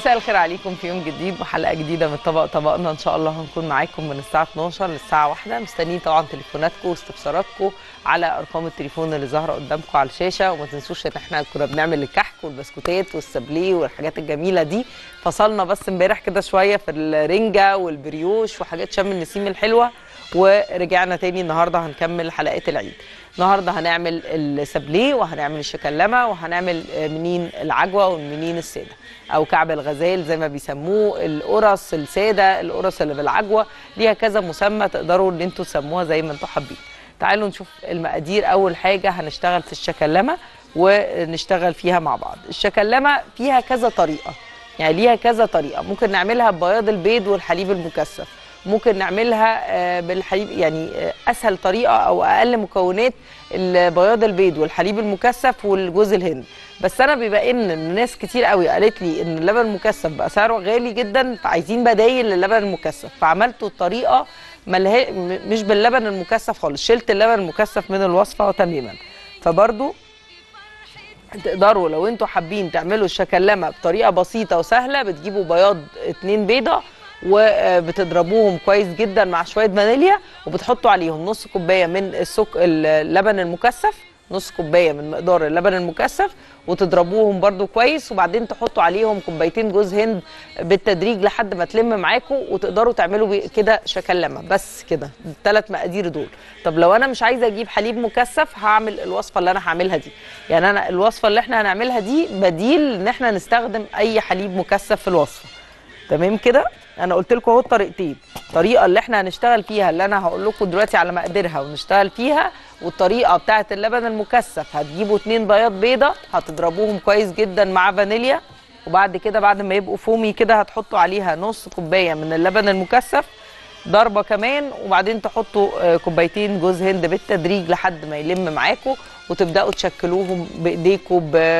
مساء الخير عليكم في يوم جديد وحلقه جديده من طبق طبقنا ان شاء الله هنكون معاكم من الساعه 12 للساعه 1 مستنيين طبعا تليفوناتكم واستفساراتكم على ارقام التليفون اللي ظاهره قدامكم على الشاشه وما تنسوش ان احنا كنا بنعمل الكحك والبسكوتات والسابليه والحاجات الجميله دي فصلنا بس امبارح كده شويه في الرنجه والبريوش وحاجات شم النسيم الحلوه ورجعنا تاني النهارده هنكمل حلقات العيد النهارده هنعمل السابليه وهنعمل الشكلمه وهنعمل منين العجوه والمنين الساده او كعب الغزال زي ما بيسموه القرص الساده القرص اللي بالعجوه ليها كذا مسمى تقدروا ان انتوا تسموها زي ما انتوا حابين تعالوا نشوف المقادير اول حاجه هنشتغل في الشكلمه ونشتغل فيها مع بعض الشكلمه فيها كذا طريقه يعني ليها كذا طريقه ممكن نعملها ببياض البيض والحليب المكثف ممكن نعملها بالحليب يعني اسهل طريقه او اقل مكونات بياض البيض والحليب المكثف والجوز الهند بس انا بما ان ناس كتير قوي قالت لي ان اللبن المكثف بقى سعره غالي جدا فعايزين بدايل للبن المكثف فعملته الطريقه ملها مش باللبن المكثف خالص شلت اللبن المكثف من الوصفه تماما فبرضو تقدروا لو انتوا حابين تعملوا الشكلمه بطريقه بسيطه وسهله بتجيبوا بياض اتنين بيضه وبتضربوهم كويس جدا مع شويه فانيليا وبتحطوا عليهم نص كوبايه من السك اللبن المكثف نص كوبايه من مقدار اللبن المكثف وتضربوهم برده كويس وبعدين تحطوا عليهم كوبايتين جوز هند بالتدريج لحد ما تلم معاكم وتقدروا تعملوا كده شكلمه بس كده الثلاث مقادير دول طب لو انا مش عايزه اجيب حليب مكثف هعمل الوصفه اللي انا هعملها دي يعني انا الوصفه اللي احنا هنعملها دي بديل ان احنا نستخدم اي حليب مكثف في الوصفه تمام كده انا قلت لكم اهو الطريقتين الطريقه اللي احنا هنشتغل فيها اللي انا هقول لكم دلوقتي على مقاديرها ونشتغل فيها والطريقه بتاعه اللبن المكثف هتجيبوا اتنين بياض بيضه هتضربوهم كويس جدا مع فانيليا وبعد كده بعد ما يبقوا فومي كده هتحطوا عليها نص كوبايه من اللبن المكثف ضربه كمان وبعدين تحطوا كوبايتين جوز هند بالتدريج لحد ما يلم معاكم وتبداوا تشكلوهم بايديكم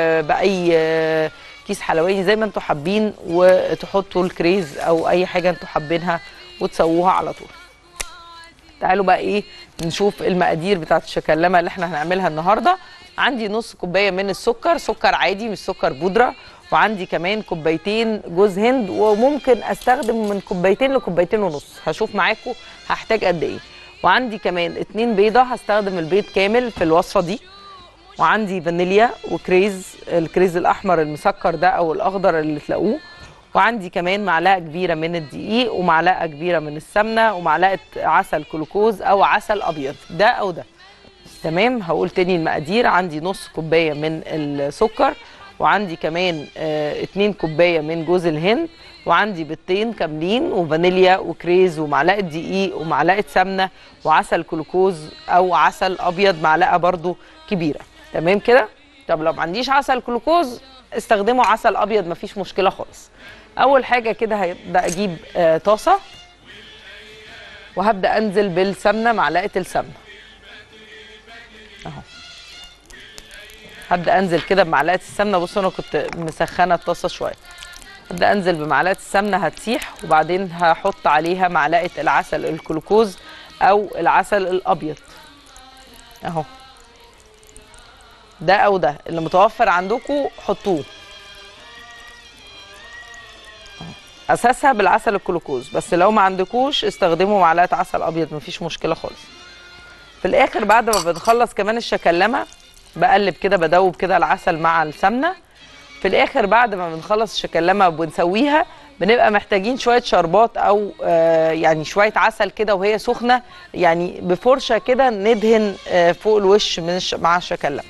باي كيس حلواني زي ما انتوا حابين وتحطوا الكريز او اي حاجه انتوا حابينها وتسووها على طول تعالوا بقى ايه نشوف المقادير بتاعت الشكلمه اللي احنا هنعملها النهارده عندي نص كوبايه من السكر سكر عادي مش سكر بودره وعندي كمان كوبايتين جوز هند وممكن استخدم من كوبايتين لكوبايتين ونص هشوف معاكم هحتاج قد ايه وعندي كمان اتنين بيضه هستخدم البيض كامل في الوصفه دي وعندي فانيليا وكريز الكريز الاحمر المسكر ده او الاخضر اللي تلاقوه وعندي كمان معلقه كبيره من الدقيق ومعلقه كبيره من السمنه ومعلقه عسل كلوكوز او عسل ابيض ده او ده تمام هقول تاني المقادير عندي نص كوبايه من السكر وعندي كمان اه اتنين كوبايه من جوز الهند وعندي بيضتين كاملين وفانيليا وكريز ومعلقه دقيق ومعلقه سمنه وعسل كلوكوز او عسل ابيض معلقه برضو كبيره تمام كده طب لو ما عنديش عسل جلوكوز استخدموا عسل ابيض مفيش مشكله خالص اول حاجه كده هبدا اجيب آه طاسه وهبدا انزل بالسمنه معلقه السمنه اهو هبدا انزل كده بمعلقه السمنه بصوا انا كنت مسخنه الطاسه شويه هبدا انزل بمعلقه السمنه هتسيح وبعدين هحط عليها معلقه العسل الجلوكوز او العسل الابيض اهو ده او ده اللي متوفر عندكم حطوه اساسها بالعسل الجلوكوز بس لو ما عندكوش استخدموا معلقه عسل ابيض مفيش مشكله خالص في الاخر بعد ما بنخلص كمان الشكلمه بقلب كده بدوب كده العسل مع السمنه في الاخر بعد ما بنخلص الشكلمه وبنسويها بنبقى محتاجين شويه شربات او آه يعني شويه عسل كده وهي سخنه يعني بفرشه كده ندهن آه فوق الوش من الش... مع الشكلمه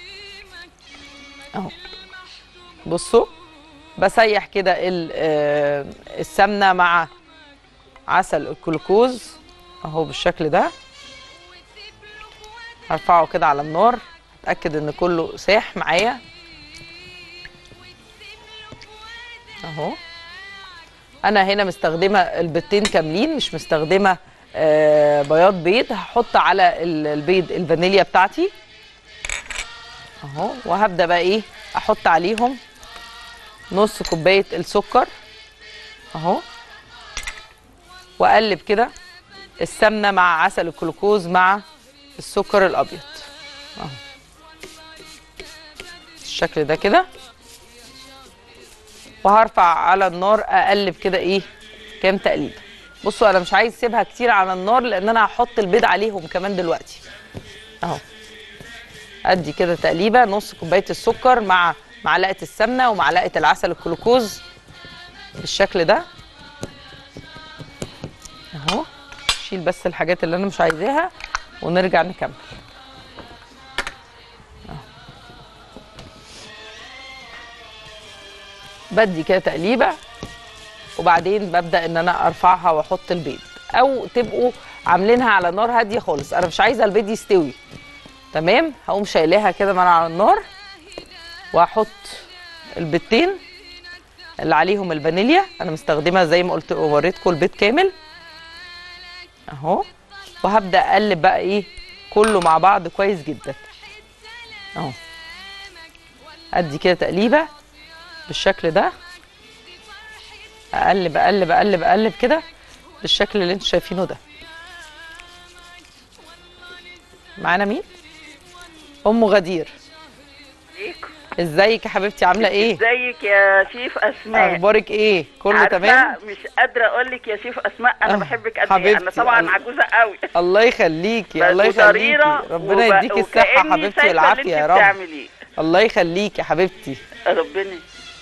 اهو بصوا بسيح كده السمنه مع عسل الجلوكوز اهو بالشكل ده هرفعه كده على النار اتاكد ان كله ساح معايا اهو انا هنا مستخدمه البيضتين كاملين مش مستخدمه آه بياض بيض هحط على البيض الفانيليا بتاعتي اهو وهبدا بقى ايه احط عليهم نص كوبايه السكر اهو واقلب كده السمنه مع عسل الجلوكوز مع السكر الابيض اهو بالشكل ده كده وهرفع على النار اقلب كده ايه كام تقليبه بصوا انا مش عايز اسيبها كتير على النار لان انا هحط البيض عليهم كمان دلوقتي اهو ادي كده تقليبه نص كوبايه السكر مع معلقه السمنه ومعلقه العسل الجلوكوز بالشكل ده اهو شيل بس الحاجات اللي انا مش عايزاها ونرجع نكمل أهو. بدي كده تقليبه وبعدين ببدا ان انا ارفعها واحط البيض او تبقوا عاملينها على نار هاديه خالص انا مش عايزه البيض يستوي تمام هقوم شايلاها كده من على النار واحط البيضتين اللي عليهم الفانيليا انا مستخدمه زي ما قلت وريتكم البيض كامل اهو وهبدا اقلب بقى ايه كله مع بعض كويس جدا اهو ادي كده تقليبه بالشكل ده اقلب اقلب اقلب اقلب كده بالشكل اللي انتوا شايفينه ده معانا مين ام غدير عليكم ازيك يا حبيبتي عامله ايه ازيك يا شيف اسماء اخبارك ايه كله عارفة تمام مش قادره اقول لك يا شيف اسماء انا آه، بحبك قد ايه حبيبتي، انا طبعا الله- عجوزه قوي الله يخليكي الله يخليكي وضريرة ربنا وب- يديكي الصحه وكأني حبيبتي شايفة والعافيه اللي يا انت رب بتعمليه الله يخليكي يا حبيبتي ربنا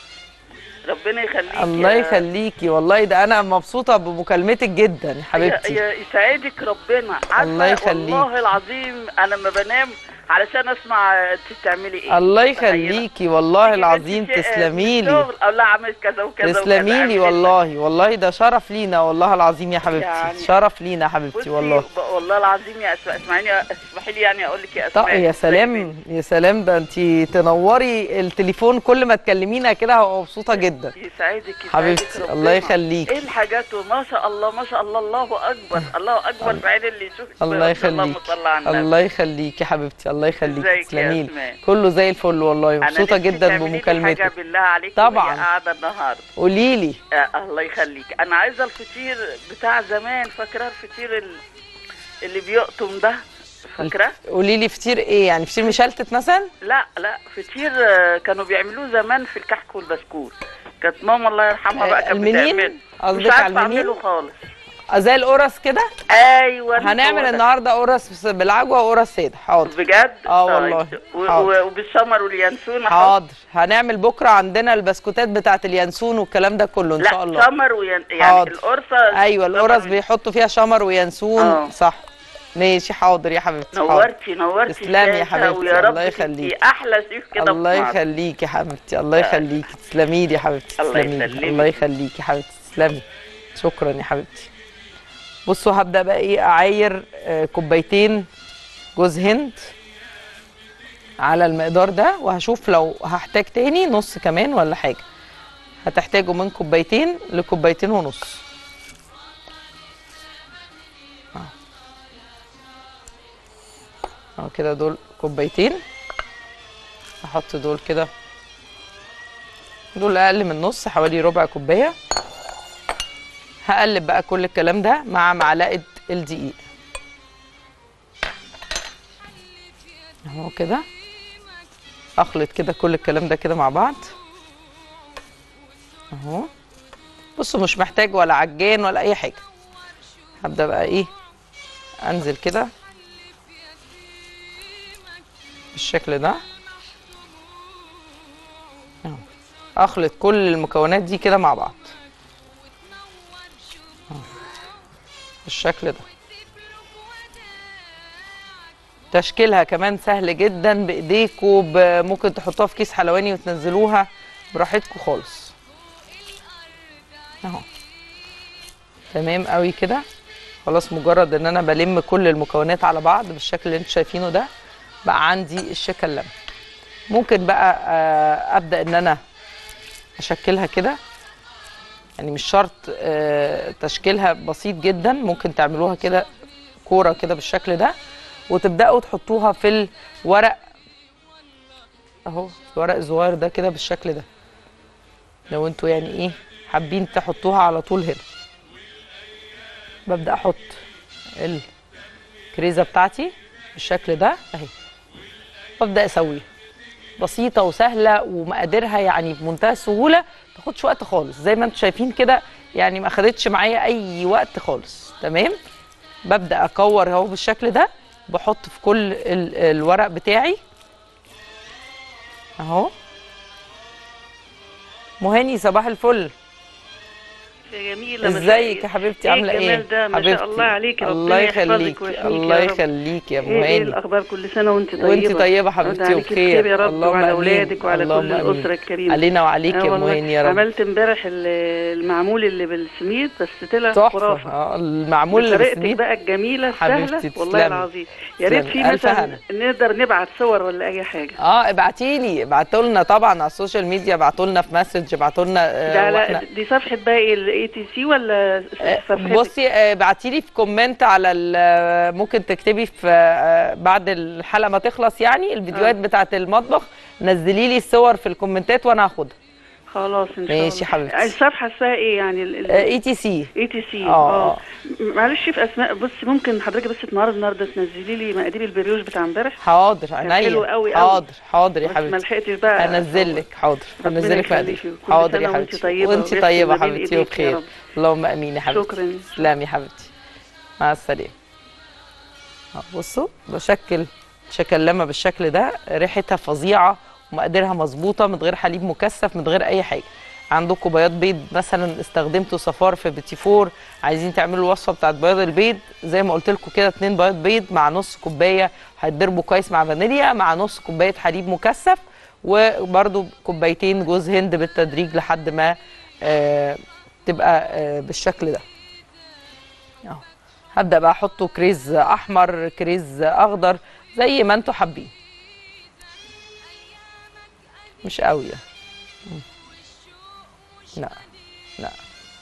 ربنا يخليك الله يا- يخليكي والله ده انا مبسوطه بمكالمتك جدا يا حبيبتي يا- يسعدك ربنا عارفة الله يخليك. والله العظيم انا ما بنام علشان اسمع انت بتعملي ايه الله متخيلة؟ يخليكي والله تيجي العظيم بنتي شيء- تسلمي لي شغل، اقول لها عملت كذا وكذا وكذا تسلمي لي أعمل إيه؟ والله والله ده شرف لينا والله العظيم يا حبيبتي يعني- شرف لينا يا حبيبتي بصي والله ب- والله العظيم يا اسماء اسمعيني اسمحي لي يعني اقول لك يا طب اسماء يا سلام يا سلام ده انت تنوري التليفون كل ما تكلمينا كده هبقى مبسوطه جدا يسعدك يسعدك حبيبتي، ربنا. الله يخليك. ايه الحاجات ما شاء الله ما شاء الله الله اكبر الله اكبر بعين اللي يشوفك الله بس اللهم يخليك صل على النبي الله يخليك يا حبيبتي الله يخليك ازيك يا تسلمي لي أسماء؟ كله زي الفل والله أنا مبسوطه نفسي جدا تعملي لي حاجه بمكالمتك بالله عليك طبعاً. وهي قاعده النهارده قولي لي آه الله يخليك انا عايزه الفطير بتاع زمان فاكره الفطير ال- اللي بيقطم ده فاكره قولي لي فطير ايه يعني فطير مشلتت مثلا لا لا فطير آه، كانوا بيعملوه زمان في الكحك والبسكوت كانت ماما الله يرحمها بقى آه، كانت المنين؟ بتعمل قصدك مش على عارفه المنين؟ اعمله خالص زي القرص كده ايوه هنعمل هو ده. النهارده قرص بالعجوه وقرص ساده حاضر بجد آه طيب. والله. و- حاضر. و- وبالسمر واليانسون أحط؟ حاضر هنعمل بكره عندنا البسكوتات بتاعه اليانسون والكلام ده كله ان شاء لا الله سمر وين يعني حاضر. القرصه ايوه سمر القرص وين- بيحطوا فيها شمر وينسون آه. صح ماشي حاضر يا حبيبتي حاضر نورتي نورتي تسلمي يا الشاشة، حبيبتي، ويا رب الله تبقي يخليك. احلى شيف كده الله في مصر. يخليك يا حبيبتي الله يخليك تسلمي لي يا حبيبتي الله تسلمي لي يسلمك. الله يخليك يا حبيبتي تسلمي شكرا يا حبيبتي بصوا هبدا بقى ايه اعاير آه، كوبايتين جوز هند على المقدار ده وهشوف لو هحتاج تاني نص كمان ولا حاجه هتحتاجوا من كوبايتين لكوبايتين ونص أهو. اهو كده دول كوبايتين هحط دول كده دول اقل من نص حوالي ربع كوبايه هقلب بقى كل الكلام ده مع معلقه الدقيق اهو كده اخلط كده كل الكلام ده كده مع بعض اهو بصوا مش محتاج ولا عجان ولا اي حاجه هبدا بقى ايه انزل كده بالشكل ده اهو اخلط كل المكونات دي كده مع بعض اهو. بالشكل ده تشكيلها كمان سهل جدا بايديكوا ب- ممكن تحطوها في كيس حلواني وتنزلوها براحتكم خالص اهو تمام قوي كده خلاص مجرد ان انا بلم كل المكونات على بعض بالشكل اللي انتوا شايفينه ده بقى عندي الشيكه اللمه ممكن بقى آه، ابدا ان انا اشكلها كده يعني مش شرط آه، تشكيلها بسيط جدا ممكن تعملوها كده كوره كده بالشكل ده وتبداوا تحطوها في الورق اهو الورق الصغير ده كده بالشكل ده لو انتوا يعني ايه حابين تحطوها على طول هنا ببدا احط الكريزه بتاعتي بالشكل ده اهي وابدا اسويها بسيطه وسهله ومقاديرها يعني بمنتهى السهوله ما تاخدش وقت خالص زي ما انتم شايفين كده يعني ما خدتش معايا اي وقت خالص تمام ببدا اكور اهو بالشكل ده بحط في كل ال- الورق بتاعي اهو مهاني صباح الفل يا جميلة ازيك يا حبيبتي عامله ايه الجمال ده ما حبيبتي شاء الله عليك الله ربنا يحفظك يخليك ويحميك الله يا رب. يخليك يا ايه, إيه مهاني الاخبار كل سنه وانت طيبه وانت طيبه حبيبتي عليك وبخير الخير يا رب اللهم وعلى آمين. اولادك وعلى كل اللهم آمين. الاسره الكريمه علينا وعليك آه يا والله. مهاني يا رب عملت امبارح ال- المعمول اللي بالسميد بس طلع تحفه خرافه اه المعمول اللي بطريقتك بالسميد بقى الجميله حبيبتي السهله تسلمي. والله العظيم يا ريت تسلمي. في ألف مثلا هنا. نقدر نبعت صور ولا اي حاجه اه ابعتي لي ابعتوا لنا طبعا على السوشيال ميديا ابعتوا لنا في مسج ابعتوا لنا ده آه على واحنا دي صفحه بقى ايه الاي تي سي ولا صفحتك بصي آه، ابعتي لي في كومنت على ال- آه، ممكن تكتبي في آه، بعد الحلقه ما تخلص يعني الفيديوهات آه. بتاعه المطبخ نزلي لي الصور في الكومنتات وانا هاخدها خلاص ان شاء ماشي الله حبيبتي. الصفحه اسمها ايه يعني ال- ال- اي تي سي اي تي سي آه. اه معلش في اسماء بص ممكن حضرتك بس النهارده النهارده تنزلي لي مقادير البريوش بتاع امبارح حاضر كان حلو عينيا قوي قوي. حاضر حاضر يا بس ما حبيبتي لحقتش بقى هنزل لك حاضر ربنا هنزل لك يخليكي. مقادير كل حاضر يا سنة وانت حبيبتي طيبة وانت وبخير طيبه ما بين حبيبتي إيديك يا وبخير رب. اللهم امين يا حبيبتي شكرا تسلمي يا حبيبتي مع السلامه أهو بصوا بشكل شكلمه بالشكل ده ريحتها فظيعه ومقاديرها مظبوطه من غير حليب مكثف من غير اي حاجه عندكم بياض بيض مثلا استخدمتوا صفار في بيتي فور عايزين تعملوا الوصفه بتاعت بياض البيض زي ما قلت لكم كده اتنين بياض بيض مع نص كوبايه هيتضربوا كويس مع فانيليا مع نص كوبايه حليب مكثف وبرده كوبايتين جوز هند بالتدريج لحد ما آه تبقى آه بالشكل ده اهو هبدا بقى احطه كريز احمر كريز اخضر زي ما انتوا حابين مش قوي يعني. مم. لا لا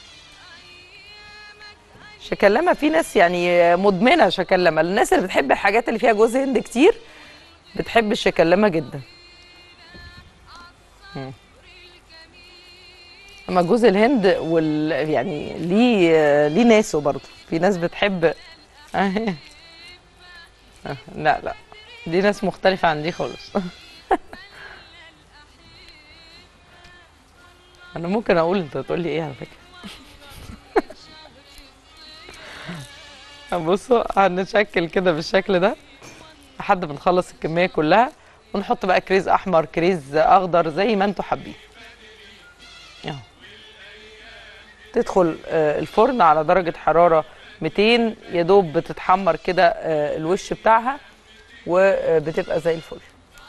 شكلمه في ناس يعني مدمنه شكلمه الناس اللي بتحب الحاجات اللي فيها جوز هند كتير بتحب الشكلمه جدا مم. اما جوز الهند وال يعني ليه ليه ناسه برضه في ناس بتحب أهي. أه، لا لا دي ناس مختلفة عن دي خالص أنا ممكن أقول أنت تقول لي إيه على فكرة بصوا هنشكل كده بالشكل ده لحد ما نخلص الكمية كلها ونحط بقى كريز أحمر كريز أخضر زي ما أنتوا حابين أهو تدخل آه، الفرن على درجة حرارة 200 يا دوب بتتحمر كده آه، الوش بتاعها وبتبقى زي الفل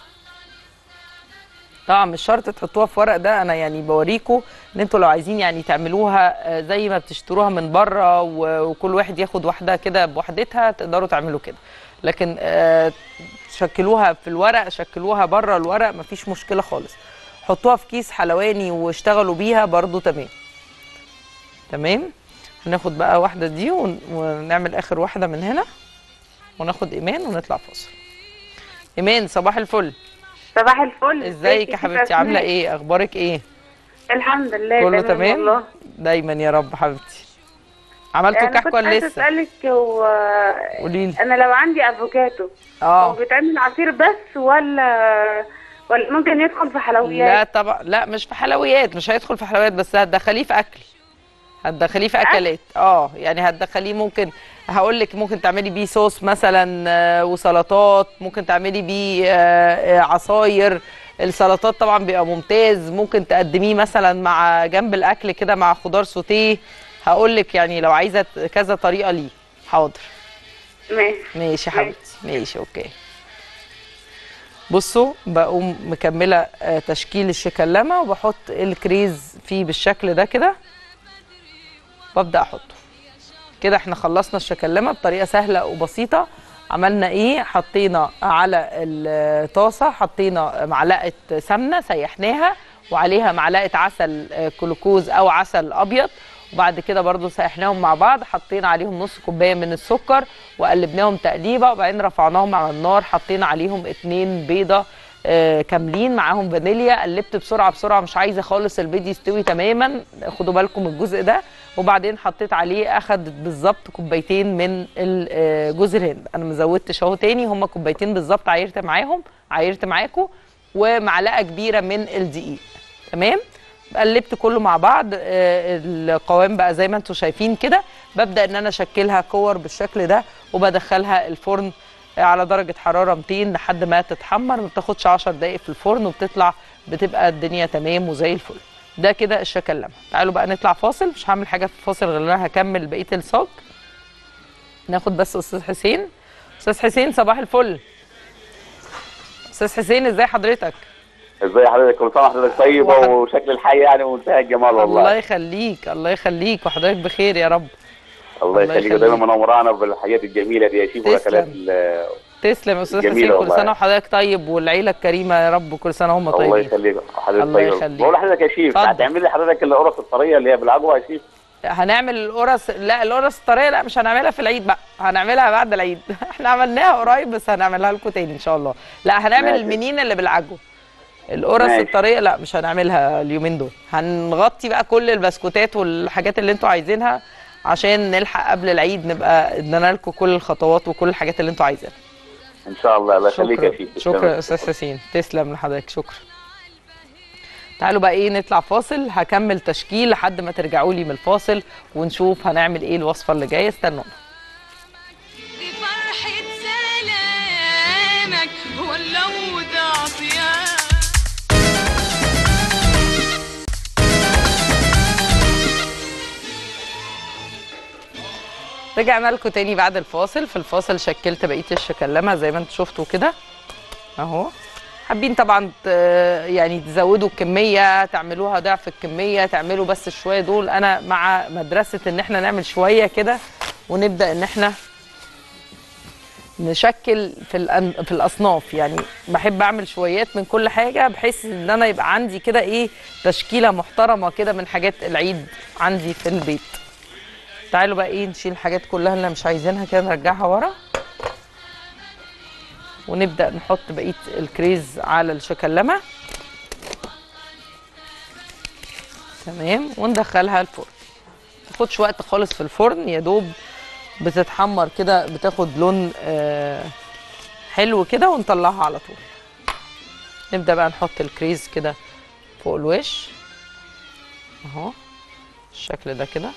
طبعا مش شرط تحطوها في ورق ده انا يعني بوريكم ان انتوا لو عايزين يعني تعملوها آه، زي ما بتشتروها من بره و- وكل واحد ياخد واحده كده بوحدتها تقدروا تعملوا كده لكن آه، شكلوها في الورق شكلوها بره الورق مفيش مشكله خالص حطوها في كيس حلواني واشتغلوا بيها برضو تمام تمام هناخد بقى واحده دي ون- ونعمل اخر واحده من هنا وناخد ايمان ونطلع فاصل ايمان صباح الفل صباح الفل ازيك يا حبيبتي عامله ايه اخبارك ايه الحمد لله كله تمام والله دايما يا رب حبيبتي عملتوا انا كحك كنت ولا عايزه لسه اسالك هو قولي لي انا لو عندي افوكاتو هو اه بيتعمل عصير بس ولا ولا ممكن يدخل في لا حلويات طبعا لا مش في حلويات مش هيدخل في حلويات بس هتدخليه في اكل هتدخليه في اكلات اه يعني هتدخليه ممكن هقول لك ممكن تعملي بيه صوص مثلا آه، وسلطات ممكن تعملي بيه آه، آه، عصاير السلطات طبعا بيبقى ممتاز ممكن تقدميه مثلا مع جنب الاكل كده مع خضار سوتيه هقول لك يعني لو عايزه كذا طريقه ليه حاضر ماشي ماشي يا حبيبتي ماشي اوكي بصوا بقوم مكمله آه، تشكيل الشكلمه وبحط الكريز فيه بالشكل ده كده وابدا احطه كده احنا خلصنا الشكلمه بطريقه سهله وبسيطه عملنا ايه حطينا على الطاسه حطينا معلقه سمنه سيحناها وعليها معلقه عسل آه، كلوكوز او عسل ابيض وبعد كده برضو سيحناهم مع بعض حطينا عليهم نص كوبايه من السكر وقلبناهم تقليبه وبعدين رفعناهم على النار حطينا عليهم اتنين بيضه آه، كاملين معاهم فانيليا قلبت بسرعه بسرعه مش عايزه خالص البيض يستوي تماما خدوا بالكم من الجزء ده وبعدين حطيت عليه اخد بالظبط كوبايتين من ال- آه، جوز الهند انا ما زودتش اهو تاني هم كوبايتين بالظبط عايرت معاهم عايرت معاكم ومعلقه كبيره من الدقيق تمام قلبت كله مع بعض آه، القوام بقى زي ما انتم شايفين كده ببدا ان انا اشكلها كور بالشكل ده وبدخلها الفرن آه، على درجه حراره 200 لحد ما تتحمر ما بتاخدش 10 دقائق في الفرن وبتطلع بتبقى الدنيا تمام وزي الفل ده كده الشكلمه تعالوا بقى نطلع فاصل مش هعمل حاجه في الفاصل غير ان انا هكمل بقيه الصاج ناخد بس استاذ حسين استاذ حسين صباح الفل استاذ حسين ازاي حضرتك ازاي حضرتك كل سنه وحضرتك طيبه وحض- وشكل الحي يعني منتهى الجمال الله والله يخليك الله يخليك وحضرتك بخير يا رب الله الله يخليك يخليك. دايما منورانا بالحاجات الجميله دي يا شيف تسلم. والاكلات ال- تسلم يا استاذ جميلة حسين كل والله. سنه وحضرتك طيب والعيله الكريمه يا رب كل سنه هم الله طيبين يخليك حضرتك الله طيب يخليك. بقول لحضرتك يا شيف اتفضل. هتعمل لي حضرتك القرص الطريه اللي هي بالعجوه يا شيف هنعمل القرص لا القرص الطريه لا مش هنعملها في العيد بقى هنعملها بعد العيد احنا عملناها قريب بس هنعملها لكم تاني ان شاء الله لا هنعمل ماشي. المنين اللي بالعجوه القرص ماشي. الطريه لا مش هنعملها اليومين دول هنغطي بقى كل البسكوتات والحاجات اللي انتوا عايزينها عشان نلحق قبل العيد نبقى ادينا لكم كل الخطوات وكل الحاجات اللي انتوا عايزينها ان شاء الله الله يخليك يا شكرا شيف شكرا يا استاذ حسين تسلم لحضرتك شكرا تعالوا بقى ايه نطلع فاصل هكمل تشكيل لحد ما ترجعوا لي من الفاصل ونشوف هنعمل ايه الوصفه اللي جايه استنونا بفرحة سلامك ولا وضعفياك رجعنا لكم تاني بعد الفاصل في الفاصل شكلت بقيه الشكلمه زي ما انتم شفتوا كده اهو حابين طبعا ت- يعني تزودوا الكميه تعملوها ضعف الكميه تعملوا بس الشويه دول انا مع مدرسه ان احنا نعمل شويه كده ونبدا ان احنا نشكل في الأن- في الاصناف يعني بحب اعمل شويات من كل حاجه بحيث ان انا يبقى عندي كده ايه تشكيله محترمه كده من حاجات العيد عندي في البيت تعالوا بقى ايه نشيل الحاجات كلها اللي مش عايزينها كده نرجعها ورا ونبدا نحط بقيه الكريز على الشكلمه تمام وندخلها الفرن تاخدش وقت خالص في الفرن يا دوب بتتحمر كده بتاخد لون آه حلو كده ونطلعها على طول نبدا بقى نحط الكريز كده فوق الوش اهو الشكل ده كده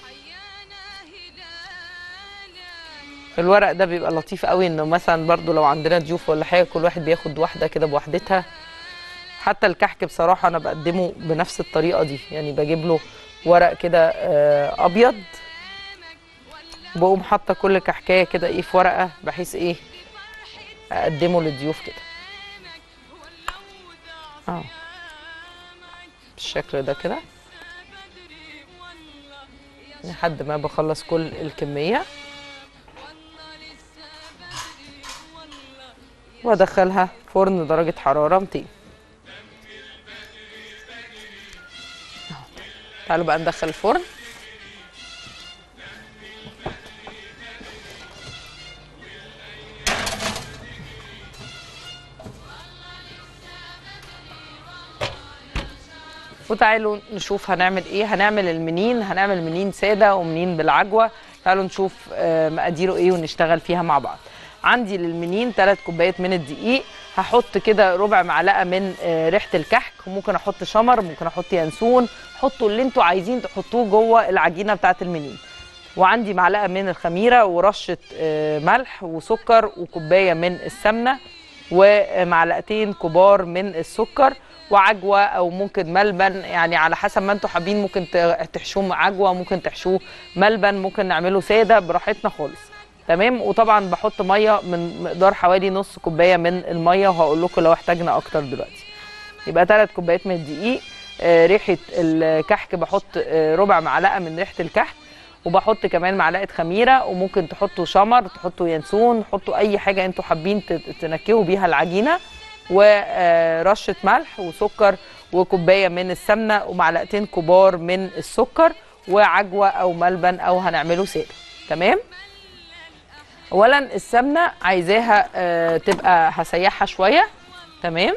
الورق ده بيبقى لطيف قوي انه مثلا برضو لو عندنا ضيوف ولا حاجه كل واحد بياخد واحده كده بوحدتها حتى الكحك بصراحه انا بقدمه بنفس الطريقه دي يعني بجيب له ورق كده آه، ابيض بقوم حاطه كل كحكايه كده ايه في ورقه بحيث ايه اقدمه للضيوف كده اه بالشكل ده كده لحد ما بخلص كل الكميه وادخلها فرن درجة حرارة 200 أهو. تعالوا بقى ندخل الفرن وتعالوا نشوف هنعمل ايه هنعمل المنين هنعمل منين ساده ومنين بالعجوه تعالوا نشوف آه، مقاديره ايه ونشتغل فيها مع بعض عندي للمنين 3 كوبايات من الدقيق هحط كده ربع معلقه من آه، ريحه الكحك وممكن احط شمر ممكن احط ينسون حطوا اللي انتوا عايزين تحطوه جوه العجينه بتاعه المنين وعندي معلقه من الخميره ورشه آه، ملح وسكر وكوبايه من السمنه ومعلقتين كبار من السكر وعجوه او ممكن ملبن يعني على حسب ما انتوا حابين ممكن ت- تحشوه عجوه ممكن تحشوه ملبن ممكن نعمله ساده براحتنا خالص تمام وطبعا بحط ميه من مقدار حوالي نص كوبايه من الميه وهقول لكم لو احتاجنا اكتر دلوقتي يبقى ثلاث كوبايات من الدقيق آه، ريحه الكحك بحط آه، ربع معلقه من ريحه الكحك وبحط كمان معلقه خميره وممكن تحطوا شمر تحطوا ينسون تحطوا اي حاجه انتوا حابين ت- تنكهوا بيها العجينه ورشه ملح وسكر وكوبايه من السمنه ومعلقتين كبار من السكر وعجوه او ملبن او هنعمله ساده تمام اولا السمنه عايزاها آه، تبقى هسيحها شويه تمام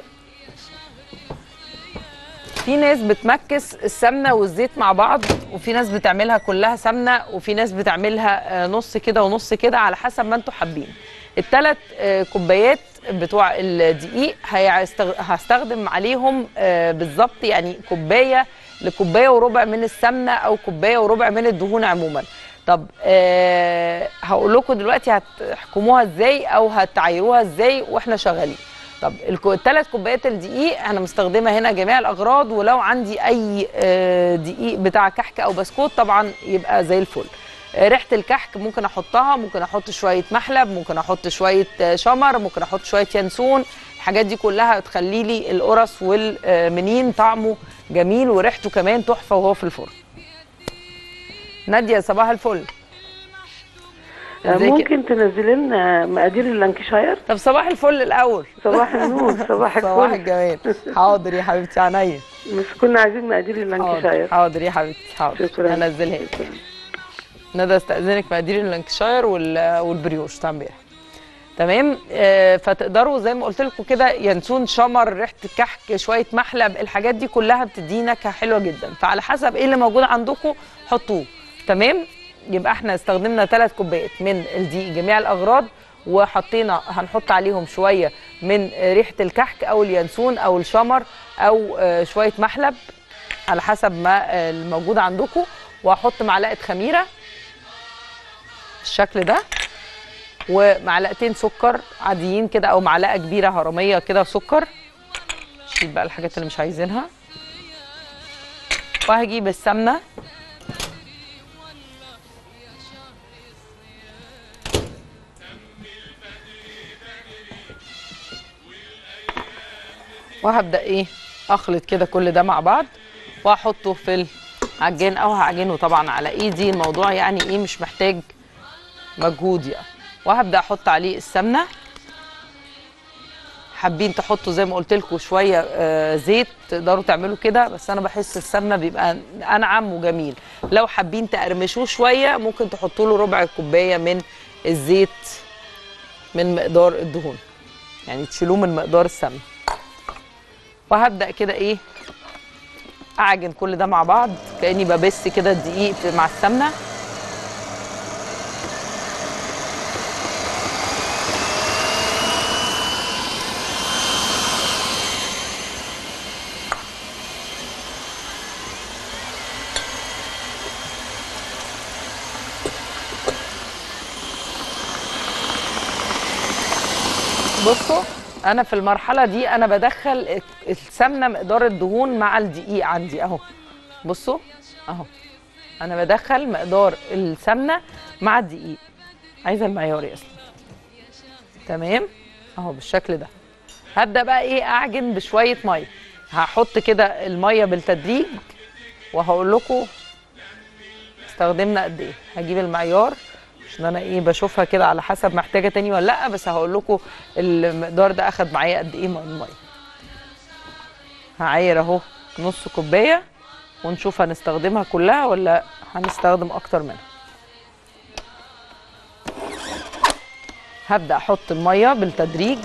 في ناس بتمكس السمنه والزيت مع بعض وفي ناس بتعملها كلها سمنه وفي ناس بتعملها آه، نص كده ونص كده على حسب ما انتوا حابين الثلاث كوبايات بتوع الدقيق هيستغ- هستخدم عليهم آه، بالظبط يعني كوبايه لكوبايه وربع من السمنه او كوبايه وربع من الدهون عموما طب أه هقول لكم دلوقتي هتحكموها ازاي او هتعايروها ازاي واحنا شغالين طب الثلاث كوبايات الدقيق انا مستخدمه هنا جميع الاغراض ولو عندي اي آه، دقيق بتاع كحك او بسكوت طبعا يبقى زي الفل آه، ريحه الكحك ممكن احطها ممكن احط شويه محلب ممكن احط شويه آه، شمر ممكن احط شويه ينسون الحاجات دي كلها تخلي لي القرص والمنين طعمه جميل وريحته كمان تحفه وهو في الفرن ناديه صباح الفل ازيك؟ ممكن تنزلي لنا مقادير اللانكشاير طب صباح الفل الاول صباح النور صباح صباح الفل الجمال حاضر يا حبيبتي عينيا بس كنا عايزين مقادير حاضر اللانكشاير حاضر يا حبيبتي حاضر شكراً. هنزلها لك ندى استاذنك مقادير اللانكشاير وال- والبريوش بتاع امبارح تمام آه فتقدروا زي ما قلت لكم كده ينسون شمر ريحه الكحك شويه محلب الحاجات دي كلها بتدي نكهه حلوه جدا فعلى حسب ايه اللي موجود عندكم حطوه تمام يبقى احنا استخدمنا ثلاث كوبايات من الدقيق جميع الاغراض وحطينا هنحط عليهم شويه من آه، ريحه الكحك او اليانسون او الشمر او آه، شويه محلب على حسب ما آه، الموجود عندكم وهحط معلقه خميره بالشكل ده ومعلقتين سكر عاديين كده او معلقه كبيره هرميه كده سكر شيل بقى الحاجات اللي مش عايزينها وهجيب السمنه وهبدا ايه اخلط كده كل ده مع بعض واحطه في العجان او هعجنه طبعا على ايدي الموضوع يعني ايه مش محتاج مجهود يعني وهبدا احط عليه السمنه حابين تحطوا زي ما قلت لكم شويه آه، زيت تقدروا تعملوا كده بس انا بحس السمنه بيبقى انعم وجميل لو حابين تقرمشوه شويه ممكن تحطوا له ربع كوبايه من الزيت من مقدار الدهون يعني تشيلوه من مقدار السمنه وهبدا كده ايه اعجن كل ده مع بعض كاني ببس كده الدقيق في- مع السمنه بصوا انا في المرحله دي انا بدخل السمنه مقدار الدهون مع الدقيق عندي اهو بصوا اهو انا بدخل مقدار السمنه مع الدقيق عايزه المعيار اصلا تمام اهو بالشكل ده هبدا بقى ايه اعجن بشويه ميه هحط كده الميه بالتدريج وهقول لكم استخدمنا قد ايه هجيب المعيار عشان انا ايه بشوفها كده على حسب محتاجه تاني ولا لا بس هقول لكم المقدار ده اخد معايا قد ايه من الميه هعاير اهو نص كوبايه ونشوف هنستخدمها كلها ولا هنستخدم اكتر منها هبدا احط الميه بالتدريج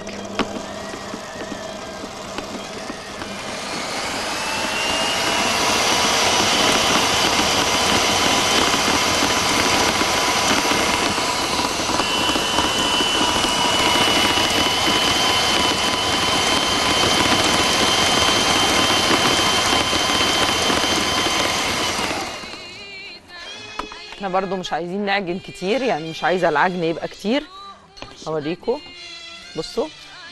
احنا برضو مش عايزين نعجن كتير يعني مش عايزه العجن يبقى كتير اوريكم بصوا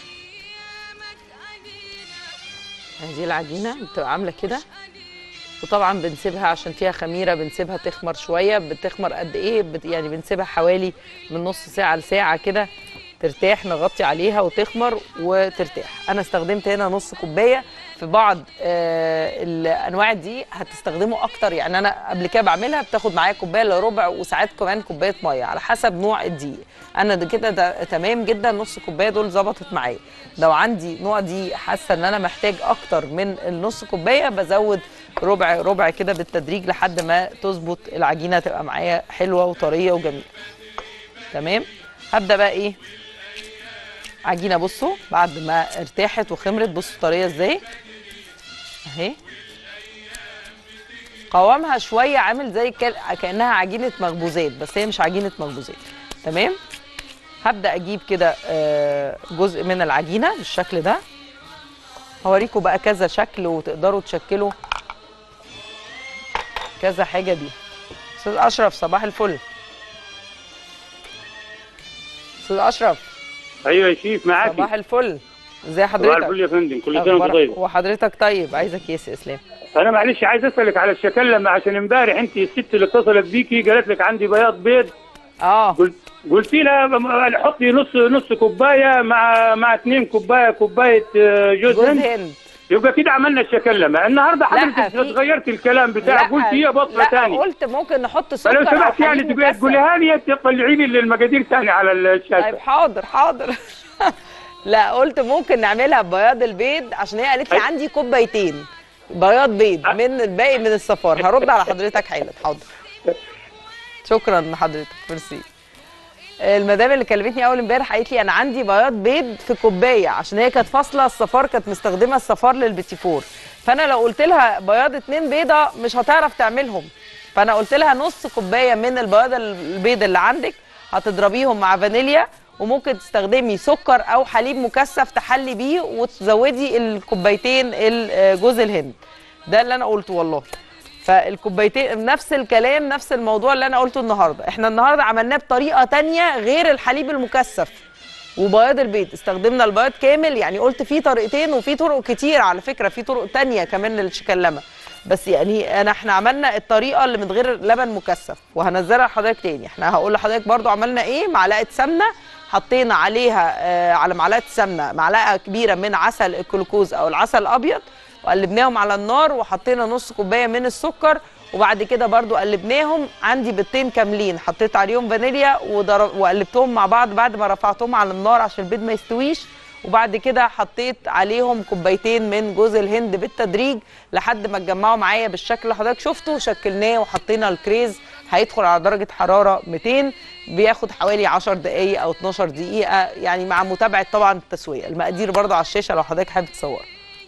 هذه العجينه بتبقى عامله كده وطبعا بنسيبها عشان فيها خميره بنسيبها تخمر شويه بتخمر قد ايه بت يعني بنسيبها حوالي من نص ساعه لساعه كده ترتاح نغطي عليها وتخمر وترتاح انا استخدمت هنا نص كوبايه في بعض آه الانواع دي هتستخدموا اكتر يعني انا قبل كده بعملها بتاخد معايا كوبايه الا ربع وساعات كمان كوبايه ميه على حسب نوع الدقيق انا ده كده ده تمام جدا نص كوبايه دول ظبطت معايا لو عندي نوع دي حاسه ان انا محتاج اكتر من النص كوبايه بزود ربع ربع كده بالتدريج لحد ما تظبط العجينه تبقى معايا حلوه وطريه وجميله تمام هبدا بقى ايه عجينه بصوا بعد ما ارتاحت وخمرت بصوا طريه ازاي اهي قوامها شويه عامل زي كال- كانها عجينه مخبوزات بس هي مش عجينه مخبوزات تمام هبدا اجيب كده آه، جزء من العجينه بالشكل ده هوريكم بقى كذا شكل وتقدروا تشكلوا كذا حاجه بيها استاذ اشرف صباح الفل استاذ اشرف ايوه يا شيف معاكي صباح الفل ازي صباح الفل حضرتك يا فندم كل سنه وانت أخبارك؟ طيب وحضرتك طيب عايزك يا سي اسلام انا معلش عايز اسالك على الشكلمه عشان امبارح انت الست اللي اتصلت بيكي قالت لك عندي بياض بيض اه قلت قلتي لها م- حطي نص نص كوبايه مع مع اثنين كوبايه كوبايه آه، جوز جوز هند هند يبقى كده عملنا الشكلمه النهارده حضرتك في- غيرت الكلام بتاعك قلت هي بطله لا ثاني قلت ممكن نحط سكر فلو أو سمحت يعني حليب تبقى مكثف. تقوليها لي تطلعي لي المقادير ثاني على الشاشه طيب حاضر حاضر لا قلت ممكن نعملها ببياض البيض عشان هي قالت لي أي. عندي كوبايتين بياض بيض أ- من الباقي من الصفار هرد على حضرتك حالا حاضر شكرا لحضرتك ميرسي المدام اللي كلمتني اول امبارح قالت لي انا عندي بياض بيض في كوبايه عشان هي كانت فاصله الصفار كانت مستخدمه الصفار للبيتيفور فانا لو قلت لها بياض اتنين بيضه مش هتعرف تعملهم فانا قلت لها نص كوبايه من البياض البيض اللي عندك هتضربيهم مع فانيليا وممكن تستخدمي سكر او حليب مكثف تحلي بيه وتزودي الكوبايتين ال- جوز الهند ده اللي انا قلته والله فالكوبايتين نفس الكلام نفس الموضوع اللي انا قلته النهارده احنا النهارده عملناه بطريقه تانية غير الحليب المكثف وبياض البيض استخدمنا البياض كامل يعني قلت في طريقتين وفي طرق كتير على فكره في طرق تانية كمان للشكلمه بس يعني انا احنا عملنا الطريقه اللي من غير لبن مكثف وهنزلها لحضرتك تاني احنا هقول لحضرتك برضو عملنا ايه معلقه سمنه حطينا عليها آه على معلقه سمنه معلقه كبيره من عسل الجلوكوز او العسل الابيض وقلبناهم على النار وحطينا نص كوبايه من السكر وبعد كده برضو قلبناهم عندي بيضتين كاملين حطيت عليهم فانيليا وضرب وقلبتهم مع بعض بعد ما رفعتهم على النار عشان البيض ما يستويش وبعد كده حطيت عليهم كوبايتين من جوز الهند بالتدريج لحد ما اتجمعوا معايا بالشكل اللي حضرتك شفته شكلناه وحطينا الكريز هيدخل على درجه حراره 200 بياخد حوالي 10 دقائق او 12 دقيقه يعني مع متابعه طبعا التسويه المقادير برضو على الشاشه لو حضرتك حابب تصور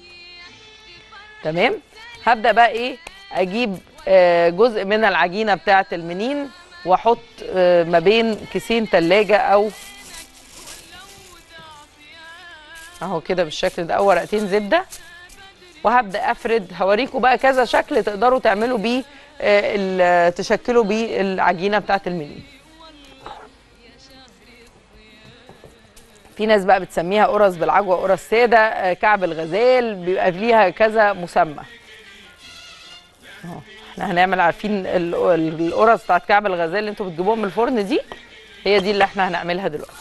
تمام هبدا بقى ايه اجيب آه، جزء من العجينه بتاعه المنين واحط آه، ما بين كيسين ثلاجه او اهو كده بالشكل ده او ورقتين زبده وهبدا افرد هوريكم بقى كذا شكل تقدروا تعملوا بيه آه، ال- تشكلوا بيه العجينه بتاعه المنين في ناس بقى بتسميها قرص بالعجوه قرص ساده آه، كعب الغزال بيبقى ليها كذا مسمى اهو احنا هنعمل عارفين ال- ال- القرص بتاعت كعب الغزال اللي انتوا بتجيبوهم من الفرن دي هي دي اللي احنا هنعملها دلوقتي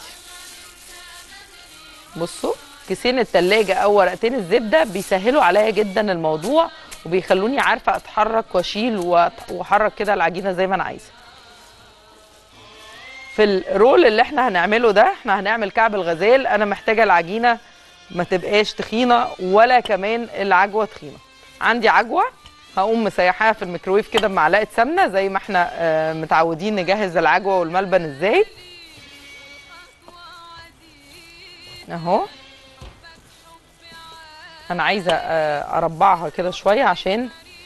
بصوا كيسين التلاجة او ورقتين الزبده بيسهلوا عليا جدا الموضوع وبيخلوني عارفه اتحرك واشيل وأت- واحرك كده العجينه زي ما انا عايزه في الرول اللي احنا هنعمله ده احنا هنعمل كعب الغزال انا محتاجه العجينه ما تبقاش تخينه ولا كمان العجوه تخينه عندي عجوه هقوم مسيحاها في الميكروويف كده بمعلقه سمنه زي ما احنا آه، متعودين نجهز العجوه والملبن ازاي اهو انا عايزه آه، اربعها كده شويه عشان